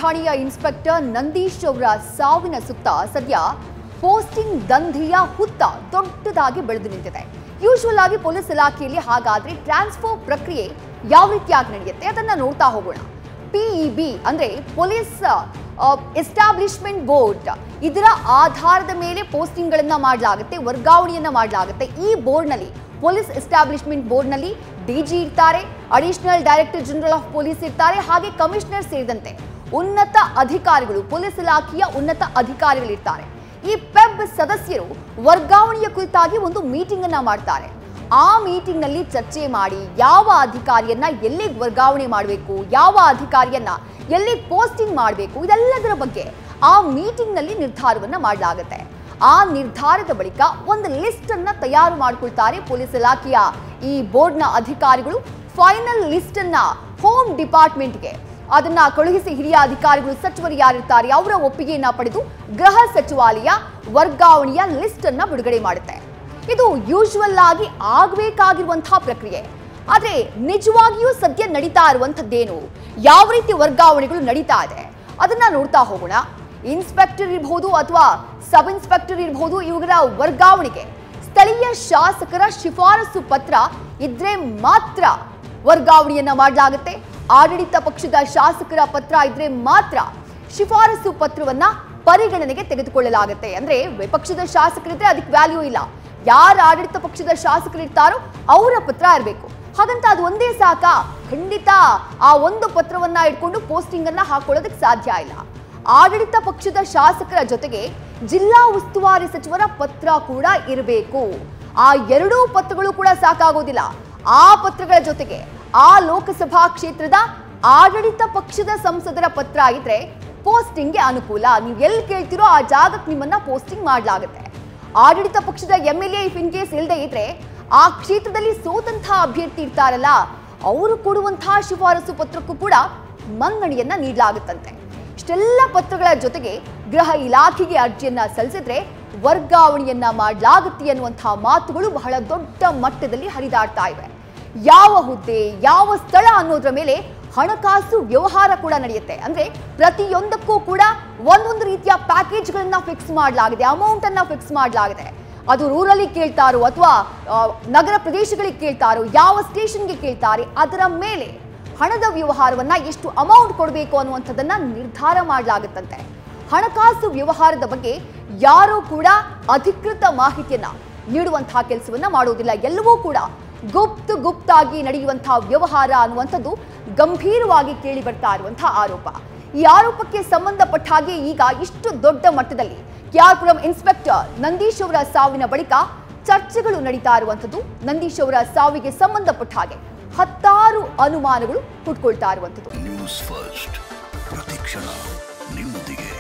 ಠಾಣೆಯ ಇನ್ಸ್ಪೆಕ್ಟರ್ ನಂದೀಶ್ ಅವರ ಸಾವಿನ ಸುತ್ತ ಸದ್ಯ ಪೋಸ್ಟಿಂಗ್ ದಂಧೆಯ ಹುತ್ತ ದೊಡ್ಡದಾಗಿ ಬೆಳೆದು ನಿಂತಿದೆ ಯೂಶುವಲ್ ಆಗಿ ಪೊಲೀಸ್ ಇಲಾಖೆಯಲ್ಲಿ ಹಾಗಾದ್ರೆ ಟ್ರಾನ್ಸ್ಫರ್ ಪ್ರಕ್ರಿಯೆ ಯಾವ ರೀತಿಯಾಗಿ ನಡೆಯುತ್ತೆ ಅದನ್ನ ನೋಡ್ತಾ ಹೋಗೋಣ ಪಿಇಬಿ ಅಂದ್ರೆ ಪೊಲೀಸ್ ಎಸ್ಟಾಬ್ಲಿಷ್ಮೆಂಟ್ ಬೋರ್ಡ್ ಇದರ ಆಧಾರದ ಮೇಲೆ ಪೋಸ್ಟಿಂಗ್ಗಳನ್ನ ಮಾಡಲಾಗುತ್ತೆ ವರ್ಗಾವಣೆಯನ್ನ ಮಾಡಲಾಗುತ್ತೆ ಈ ಬೋರ್ಡ್ನಲ್ಲಿ ಪೊಲೀಸ್ ಎಸ್ಟಾಬ್ಲಿಷ್ಮೆಂಟ್ ಬೋರ್ಡ್ನಲ್ಲಿ ಡಿಜಿ ಇರ್ತಾರೆ additional director general of police ಇರ್ತಾರೆ ಹಾಗೆ ಕಮಿಷನರ್ ಸೇರಿದಂತೆ ಉನ್ನತ ಅಧಿಕಾರಿಗಳು ಪೊಲೀಸ್ ಇಲಾಖೆಯ ಉನ್ನತ ಅಧಿಕಾರಿಗಳಿರ್ತಾರೆ ಈ ಪೆಬ್ ಸದಸ್ಯರು ವರ್ಗಾವಣೆಯ ಕುರಿತಾಗಿ ಒಂದು ಮೀಟಿಂಗ್ ಅನ್ನ ಮಾಡ್ತಾರೆ ಆ ಮೀಟಿಂಗ್ ನಲ್ಲಿ ಚರ್ಚೆ ಮಾಡಿ ಯಾವ ಅಧಿಕಾರಿಯನ್ನ ಎಲ್ಲಿಗೆ ವರ್ಗಾವಣೆ ಮಾಡಬೇಕು ಯಾವ ಅಧಿಕಾರಿಯನ್ನ ಎಲ್ಲಿ ಪೋಸ್ಟಿಂಗ್ ಮಾಡಬೇಕು ಇದೆಲ್ಲದರ ಬಗ್ಗೆ ಆ ಮೀಟಿಂಗ್ ನಲ್ಲಿ ನಿರ್ಧಾರವನ್ನ ಮಾಡಲಾಗುತ್ತೆ ಆ ನಿರ್ಧಾರದ ಬಳಿಕ ಒಂದು ಲಿಸ್ಟ್ ಅನ್ನ ತಯಾರು ಮಾಡಿಕೊಳ್ತಾರೆ ಪೊಲೀಸ್ ಇಲಾಖೆಯ ಈ ಬೋರ್ಡ್ನ ಅಧಿಕಾರಿಗಳು ಫೈನಲ್ ಲಿಸ್ಟ್ ಅನ್ನ ಹೋಮ್ ಡಿಪಾರ್ಟ್ಮೆಂಟ್ಗೆ ಅದನ್ನ ಕಳುಹಿಸಿ ಹಿರಿಯ ಅಧಿಕಾರಿಗಳು ಸಚಿವರು ಯಾರಿರ್ತಾರೆ ಅವರ ಒಪ್ಪಿಗೆಯನ್ನ ಪಡೆದು ಗೃಹ ಸಚಿವಾಲಯ ವರ್ಗಾವಣೆಯ ಲಿಸ್ಟ್ ಅನ್ನ ಬಿಡುಗಡೆ ಮಾಡುತ್ತೆ ಇದು ಯೂಶುವಲ್ ಆಗಿ ಆಗಬೇಕಾಗಿರುವಂತಹ ಪ್ರಕ್ರಿಯೆ ಆದ್ರೆ ನಿಜವಾಗಿಯೂ ಸದ್ಯ ನಡೀತಾ ಇರುವಂತದ್ದೇನು ಯಾವ ರೀತಿ ವರ್ಗಾವಣೆಗಳು ನಡೀತಾ ಇದೆ ಅದನ್ನ ನೋಡ್ತಾ ಹೋಗೋಣ ಇನ್ಸ್ಪೆಕ್ಟರ್ ಇರಬಹುದು ಅಥವಾ ಸಬ್ ಇನ್ಸ್ಪೆಕ್ಟರ್ ಇರಬಹುದು ಇವುಗಳ ವರ್ಗಾವಣೆಗೆ ಸ್ಥಳೀಯ ಶಾಸಕರ ಶಿಫಾರಸು ಪತ್ರ ಇದ್ರೆ ಮಾತ್ರ ವರ್ಗಾವಣೆಯನ್ನ ಮಾಡಲಾಗುತ್ತೆ ಆಡಳಿತ ಪಕ್ಷದ ಶಾಸಕರ ಪತ್ರ ಇದ್ರೆ ಮಾತ್ರ ಶಿಫಾರಸು ಪತ್ರವನ್ನ ಪರಿಗಣನೆಗೆ ತೆಗೆದುಕೊಳ್ಳಲಾಗುತ್ತೆ ಅಂದ್ರೆ ವಿಪಕ್ಷದ ಶಾಸಕರಿದ್ರೆ ಅದಕ್ಕೆ ವ್ಯಾಲ್ಯೂ ಇಲ್ಲ ಯಾರ ಆಡಳಿತ ಪಕ್ಷದ ಶಾಸಕರಿರ್ತಾರೋ ಅವರ ಪತ್ರ ಇರಬೇಕು ಹಾಗಂತ ಅದು ಒಂದೇ ಸಾಕ ಖಂಡಿತ ಆ ಒಂದು ಪತ್ರವನ್ನ ಇಟ್ಕೊಂಡು ಪೋಸ್ಟಿಂಗ್ ಅನ್ನ ಹಾಕೊಳ್ಳೋದಕ್ಕೆ ಸಾಧ್ಯ ಇಲ್ಲ ಆಡಳಿತ ಪಕ್ಷದ ಶಾಸಕರ ಜೊತೆಗೆ ಜಿಲ್ಲಾ ಉಸ್ತುವಾರಿ ಸಚಿವರ ಪತ್ರ ಕೂಡ ಇರಬೇಕು ಆ ಎರಡೂ ಪತ್ರಗಳು ಕೂಡ ಸಾಕಾಗೋದಿಲ್ಲ ಆ ಪತ್ರಗಳ ಜೊತೆಗೆ ಆ ಲೋಕಸಭಾ ಕ್ಷೇತ್ರದ ಆಡಳಿತ ಪಕ್ಷದ ಸಂಸದರ ಪತ್ರ ಇದ್ರೆ ಪೋಸ್ಟಿಂಗ್ಗೆ ಅನುಕೂಲ ನೀವು ಎಲ್ಲಿ ಕೇಳ್ತಿರೋ ಆ ಜಾಗಕ್ಕೆ ನಿಮ್ಮನ್ನ ಪೋಸ್ಟಿಂಗ್ ಮಾಡಲಾಗುತ್ತೆ ಆಡಳಿತ ಪಕ್ಷದ M L A if in case ಇಲ್ಲದೆ ಇದ್ರೆ ಆ ಕ್ಷೇತ್ರದಲ್ಲಿ ಸೋತಂತಹ ಅಭ್ಯರ್ಥಿ ಇರ್ತಾರಲ್ಲ ಅವರು ಕೊಡುವಂತಹ ಶಿಫಾರಸು ಪತ್ರಕ್ಕೂ ಕೂಡ ಮನ್ನಣೆಯನ್ನ ನೀಡಲಾಗುತ್ತಂತೆ ಇಷ್ಟೆಲ್ಲ ಪತ್ರಗಳ ಜೊತೆಗೆ ಗೃಹ ಇಲಾಖೆಗೆ ಅರ್ಜಿಯನ್ನ ಸಲ್ಲಿಸಿದ್ರೆ ವರ್ಗಾವಣೆಯನ್ನ ಮಾಡಲಾಗುತ್ತೆ ಅನ್ನುವಂತಹ ಮಾತುಗಳು ಬಹಳ ದೊಡ್ಡ ಮಟ್ಟದಲ್ಲಿ ಹರಿದಾಡ್ತಾ ಇವೆ ಯಾವ ಹುದ್ದೆ ಯಾವ ಸ್ಥಳ ಅನ್ನೋದ್ರ ಮೇಲೆ ಹಣಕಾಸು ವ್ಯವಹಾರ ಕೂಡ ನಡೆಯುತ್ತೆ ಅಂದ್ರೆ ಪ್ರತಿಯೊಂದಕ್ಕೂ ಕೂಡ ಒಂದೊಂದು ರೀತಿಯ ಪ್ಯಾಕೇಜ್ಗಳನ್ನ ಫಿಕ್ಸ್ ಮಾಡಲಾಗಿದೆ ಅಮೌಂಟ್ ಅನ್ನ ಫಿಕ್ಸ್ ಮಾಡಲಾಗಿದೆ ಅದು ರೂರಲ್ಲಿ ಕೇಳ್ತಾರೋ ಅಥವಾ ನಗರ ಪ್ರದೇಶಗಳಿಗೆ ಕೇಳ್ತಾರೋ ಯಾವ ಸ್ಟೇಷನ್ಗೆ ಕೇಳ್ತಾರೆ ಅದರ ಮೇಲೆ ಹಣದ ವ್ಯವಹಾರವನ್ನ ಎಷ್ಟು ಅಮೌಂಟ್ ಕೊಡಬೇಕು ಅನ್ನುವಂಥದ್ದನ್ನ ನಿರ್ಧಾರ ಮಾಡಲಾಗುತ್ತಂತೆ ಹಣಕಾಸು ವ್ಯವಹಾರದ ಬಗ್ಗೆ ಯಾರೂ ಕೂಡ ಅಧಿಕೃತ ಮಾಹಿತಿಯನ್ನ ನೀಡುವಂತಹ ಕೆಲಸವನ್ನ ಮಾಡೋದಿಲ್ಲ ಎಲ್ಲವೂ ಕೂಡ ಗುಪ್ತ ಗುಪ್ತಾಗಿ ನಡೆಯುವಂತಹ ವ್ಯವಹಾರ ಅನ್ನುವಂಥದ್ದು ಗಂಭೀರವಾಗಿ ಕೇಳಿ ಬರ್ತಾ ಇರುವಂತಹ ಆರೋಪ ಈ ಆರೋಪಕ್ಕೆ ಸಂಬಂಧಪಟ್ಟ ಹಾಗೆ ಈಗ ಇಷ್ಟು ದೊಡ್ಡ ಮಟ್ಟದಲ್ಲಿ ಕೆಆರ್ಪುರಂ ಇನ್ಸ್ಪೆಕ್ಟರ್ ನಂದೀಶ್ ಅವರ ಸಾವಿನ ಬಳಿಕ ಚರ್ಚೆಗಳು ನಡೀತಾ ಇರುವಂಥದ್ದು ನಂದೀಶ್ ಅವರ ಸಾವಿಗೆ ಸಂಬಂಧಪಟ್ಟ ಹಾಗೆ ಹತ್ತಾರು ಅನುಮಾನಗಳು ಹುಟ್ಕೊಳ್ತಾ ಇರುವಂಥದ್ದು ನ್ಯೂಸ್ ಫಸ್ಟ್ ಪ್ರತಿಕ್ಷಣ ನಿಮ್ಮೊಂದಿಗೆ